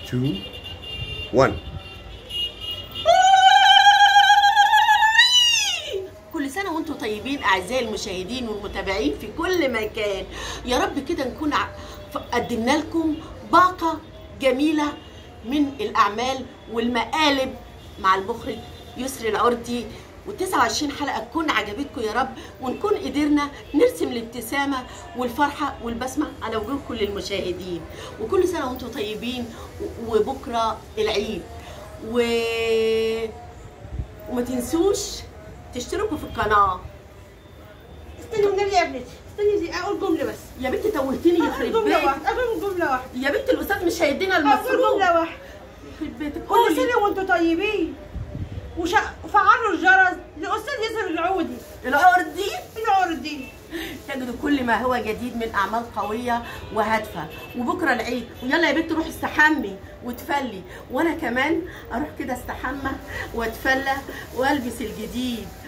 two, one. كل سنة وانتم طيبين أعزائي المشاهدين والمتابعين في كل مكان يا رب كده نكون ع- ف- قدمنا لكم باقة جميلة من الأعمال والمقالب مع المخرج يسري العرتي و29 حلقة تكون عجبتكم يا رب ونكون قدرنا نرسم الابتسامة والفرحة والبسمة على وجوه كل المشاهدين وكل سنة وانتم طيبين و- وبكرة العيد و... وما تنسوش تشتركوا في القناة استني والنبي يا ابنتي استني دي اقول جمله بس يا بنت توهتني اقول يخرب جمله بيتك واحده اقول جمله واحده يا بنت الاستاذ مش هيدينا اقول المفروض جمله واحده يخرب بيتك كل قولي سنه وانتم طيبين وشا... وفعلوا الجرس لاستاذ ياسر العودي العرضي العودي تجدوا كل ما هو جديد من اعمال قويه وهادفه وبكره العيد ويلا يا بنت روحي استحمي وتفلي وانا كمان اروح كده استحمى واتفلى والبس الجديد